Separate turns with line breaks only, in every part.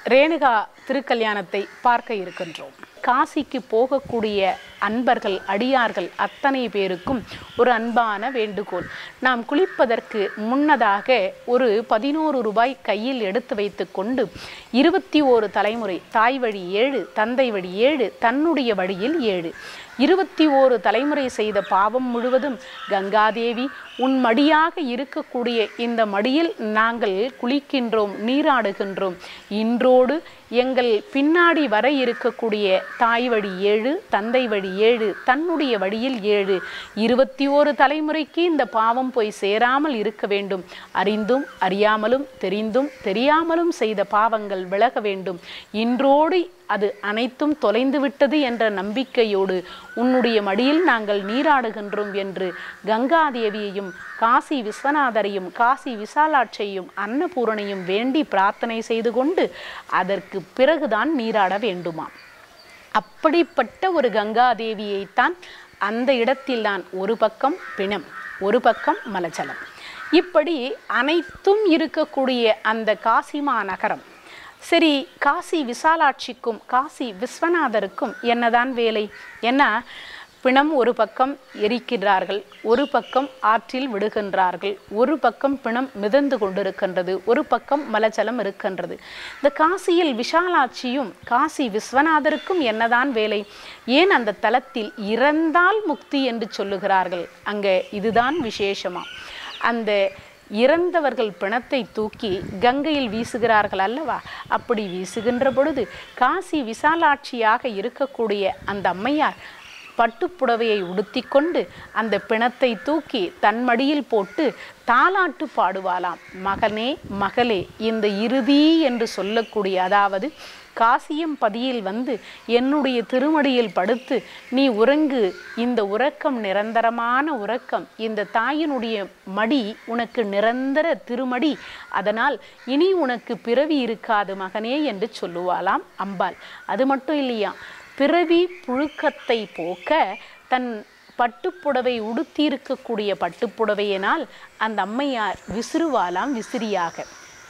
ரேணுகா திருக்கல்யாணத்தை பார்க்க இருக்கின்றோம் காசிக்கு போகக்கூடிய அன்பர்கள் அடியார்கள் அத்தனை பேருக்கும் ஒரு அன்பான வேண்டுகோள் நாம் குளிப்பதற்கு முன்னதாக ஒரு பதினோரு ரூபாய் கையில் எடுத்து வைத்துக்கொண்டு இருபத்தி ஓரு தலைமுறை தாய் வழி ஏழு தந்தை வழி ஏழு தன்னுடைய வழியில் ஏழு இருபத்தி ஓரு தலைமுறை செய்த பாவம் முழுவதும் கங்காதேவி உன் மடியாக இருக்கக்கூடிய இந்த மடியில் நாங்கள் குளிக்கின்றோம் நீராடுகின்றோம் இன்றோடு எங்கள் பின்னாடி வர இருக்கக்கூடிய தாய் வழி ஏழு தந்தை வழி ஏழு தன்னுடைய வழியில் ஏழு இருபத்தி ஓரு தலைமுறைக்கு இந்த பாவம் போய் சேராமல் இருக்க வேண்டும் அறிந்தும் அறியாமலும் தெரிந்தும் தெரியாமலும் செய்த பாவங்கள் விலக வேண்டும் இன்றோடு அது அனைத்தும் தொலைந்து விட்டது என்ற நம்பிக்கையோடு உன்னுடைய மடியில் நாங்கள் நீராடுகின்றோம் என்று கங்காதேவியையும் காசி விஸ்வநாதரையும் காசி விசாலாட்சியையும் அன்னபூரணையும் வேண்டி பிரார்த்தனை செய்து கொண்டு அதற்கு பிறகுதான் நீராட வேண்டுமாம் அப்படிப்பட்ட ஒரு கங்காதேவியைத்தான் அந்த இடத்தில்தான் ஒரு பக்கம் பிணம் ஒரு பக்கம் மலச்சலம் இப்படி அனைத்தும் இருக்கக்கூடிய அந்த காசிமா நகரம் சரி காசி விசாலாட்சிக்கும் காசி விஸ்வநாதருக்கும் என்னதான் வேலை ஏன்னா பிணம் ஒரு பக்கம் எரிக்கிறார்கள் ஒரு பக்கம் ஆற்றில் விடுகின்றார்கள் ஒரு பக்கம் பிணம் மிதந்து கொண்டிருக்கின்றது ஒரு பக்கம் மலச்சலம் இருக்கின்றது இந்த காசியில் விஷாலாட்சியும் காசி விஸ்வநாதருக்கும் என்னதான் வேலை ஏன் அந்த தலத்தில் இறந்தால் முக்தி என்று சொல்லுகிறார்கள் அங்கே இதுதான் விசேஷமா அந்த இறந்தவர்கள் பிணத்தை தூக்கி கங்கையில் வீசுகிறார்கள் அல்லவா அப்படி வீசுகின்ற பொழுது காசி விசாலாட்சியாக இருக்கக்கூடிய அந்த அம்மையார் பட்டுப்புடவையை உடுத்திக்கொண்டு அந்த பிணத்தை தூக்கி தன் மடியில் போட்டு தாலாட்டு பாடுவாளாம் மகனே மகளே இந்த இறுதி என்று சொல்லக்கூடிய அதாவது காசியம் பதியில் வந்து என்னுடைய திருமடியில் படுத்து நீ உறங்கு இந்த உறக்கம் நிரந்தரமான உறக்கம் இந்த தாயினுடைய மடி உனக்கு நிரந்தர திருமடி அதனால் இனி உனக்கு பிறவி இருக்காது மகனே என்று சொல்லுவாளாம் அம்பாள் அது மட்டும் இல்லையா பிறவி புழுக்கத்தை போக்க தன் பட்டுப்புடவை உடுத்தியிருக்கக்கூடிய பட்டுப்புடவையினால் அந்த அம்மையார் விசிறுவாலாம் விசிறியாக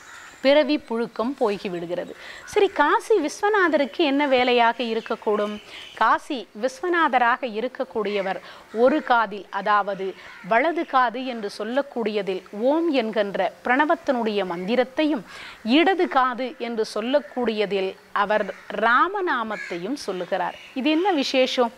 பிறவி புழுக்கம் போகி விடுகிறது சரி காசி விஸ்வநாதருக்கு என்ன வேலையாக இருக்கக்கூடும் காசி விஸ்வநாதராக இருக்கக்கூடியவர் ஒரு காதில் அதாவது வலது காது என்று சொல்லக்கூடியதில் ஓம் என்கின்ற பிரணவத்தினுடைய மந்திரத்தையும் இடது காது என்று சொல்லக்கூடியதில் அவர் ராமநாமத்தையும் சொல்லுகிறார் இது என்ன விசேஷம்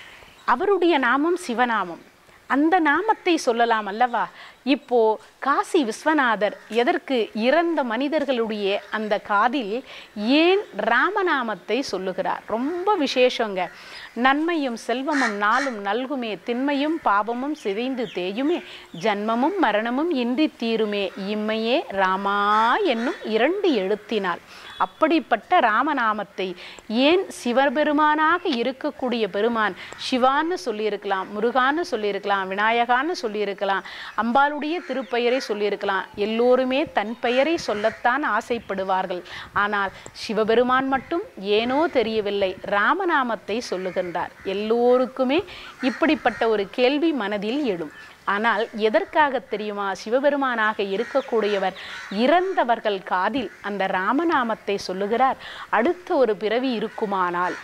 அவருடைய நாமம் சிவநாமம் அந்த நாமத்தை சொல்லலாம் அல்லவா இப்போ காசி விஸ்வநாதர் எதற்கு இறந்த மனிதர்களுடைய அந்த காதில் ஏன் ராமநாமத்தை சொல்லுகிறார் ரொம்ப விசேஷங்க நன்மையும் செல்வமும் நாளும் நல்குமே திண்மையும் பாவமும் சிதைந்து தேயுமே ஜன்மமும் மரணமும் இன்றி தீருமே இம்மையே ராமா என்னும் இரண்டு எழுத்தினால் அப்படிப்பட்ட ராமநாமத்தை ஏன் சிவபெருமானாக இருக்கக்கூடிய பெருமான் சிவான்னு சொல்லியிருக்கலாம் முருகான்னு சொல்லியிருக்கலாம் விநாயகான்னு சொல்லியிருக்கலாம் அம்பாளுடைய திருப்பெயரை சொல்லியிருக்கலாம் எல்லோருமே தன் பெயரை சொல்லத்தான் ஆசைப்படுவார்கள் ஆனால் சிவபெருமான் மட்டும் ஏனோ தெரியவில்லை ராமநாமத்தை சொல்லுகின்றார் எல்லோருக்குமே இப்படிப்பட்ட ஒரு கேள்வி மனதில் எழும் ஆனால் எதற்காக தெரியுமா சிவபெருமானாக இருக்கக்கூடியவர் இறந்தவர்கள் காதில் அந்த ராமநாமத்தை சொல்லுகிறார் அடுத்த ஒரு பிறவி இருக்குமானால்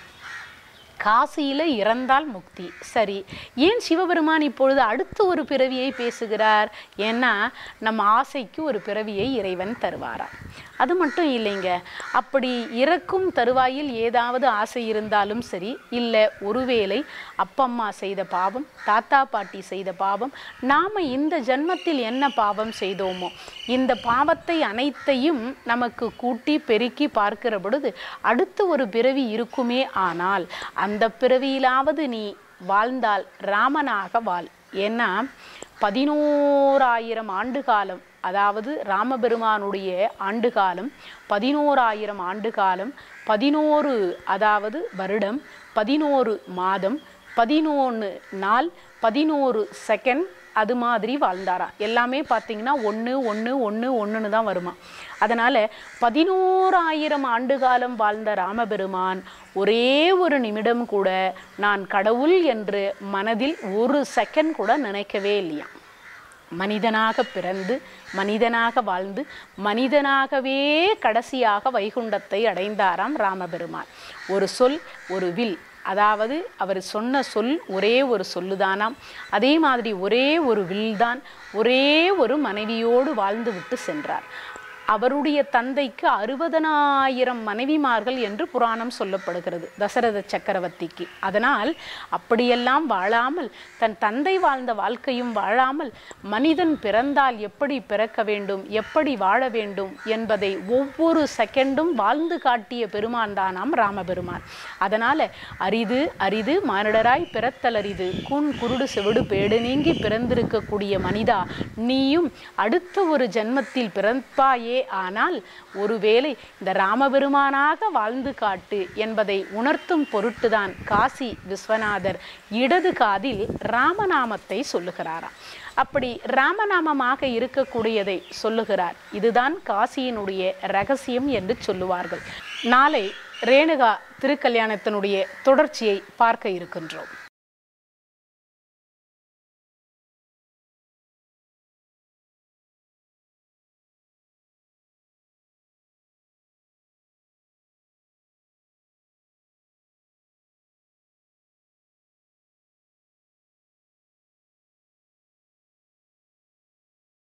காசியில இறந்தால் முக்தி சரி ஏன் சிவபெருமான் இப்பொழுது அடுத்த ஒரு பிறவியை பேசுகிறார் ஏன்னா நம்ம ஆசைக்கு ஒரு பிறவியை இறைவன் தருவாராம் அது மட்டும் இல்லைங்க அப்படி இறக்கும் தருவாயில் ஏதாவது ஆசை இருந்தாலும் சரி இல்லை ஒருவேளை அப்பம்மா செய்த பாவம் தாத்தா பாட்டி செய்த பாவம் நாம் இந்த ஜென்மத்தில் என்ன பாவம் செய்தோமோ இந்த பாவத்தை அனைத்தையும் நமக்கு கூட்டி பெருக்கி பார்க்கிற பொழுது அடுத்த ஒரு பிறவி இருக்குமே ஆனால் அந்த பிறவியிலாவது நீ வாழ்ந்தால் ராமனாக வாழ் ஏன்னா பதினோராயிரம் ஆண்டு காலம் அதாவது ராமபெருமானுடைய ஆண்டு காலம் பதினோராயிரம் ஆண்டு காலம் பதினோரு அதாவது வருடம் பதினோரு மாதம் பதினொன்று நாள் பதினோரு செகண்ட் அது மாதிரி வாழ்ந்தாராம் எல்லாமே பார்த்தீங்கன்னா ஒன்று ஒன்று ஒன்று ஒன்றுன்னு தான் வருமா அதனால் பதினோராயிரம் ஆண்டு காலம் வாழ்ந்த ராமபெருமான் ஒரே ஒரு நிமிடம் கூட நான் கடவுள் என்று மனதில் ஒரு செகண்ட் கூட நினைக்கவே இல்லையா மனிதனாக பிறந்து மனிதனாக வாழ்ந்து மனிதனாகவே கடைசியாக வைகுண்டத்தை அடைந்தாராம் ராமபெருமான் ஒரு சொல் ஒரு வில் அதாவது அவர் சொன்ன சொல் ஒரே ஒரு சொல்லுதானாம் அதே மாதிரி ஒரே ஒரு வில்தான் ஒரே ஒரு மனைவியோடு வாழ்ந்து விட்டு சென்றார் அவருடைய தந்தைக்கு அறுபதனாயிரம் மனைவிமார்கள் என்று புராணம் சொல்லப்படுகிறது தசரத சக்கரவர்த்திக்கு அதனால் அப்படியெல்லாம் வாழாமல் தன் தந்தை வாழ்ந்த வாழ்க்கையும் வாழாமல் மனிதன் பிறந்தால் எப்படி பிறக்க வேண்டும் எப்படி வாழ வேண்டும் என்பதை ஒவ்வொரு செகண்டும் வாழ்ந்து காட்டிய பெருமான் தானாம் ராமபெருமான் அதனால அரிது அரிது மானிடராய் பிறத்தல் அரிது கூன் குருடு செவிடு பேடு நீங்கி பிறந்திருக்கக்கூடிய மனிதா நீயும் அடுத்த ஒரு ஜென்மத்தில் பிறப்பாயே ஆனால் ஒருவேளை இந்த ராமபெருமானாக வாழ்ந்து காட்டு என்பதை உணர்த்தும் பொருட்டுதான் காசி விஸ்வநாதர் இடது காதில் ராமநாமத்தை சொல்லுகிறாராம் அப்படி ராமநாமமாக இருக்கக்கூடியதை சொல்லுகிறார் இதுதான் காசியினுடைய ரகசியம் என்று சொல்லுவார்கள் நாளை ரேணுகா திருக்கல்யாணத்தினுடைய தொடர்ச்சியை பார்க்க இருக்கின்றோம்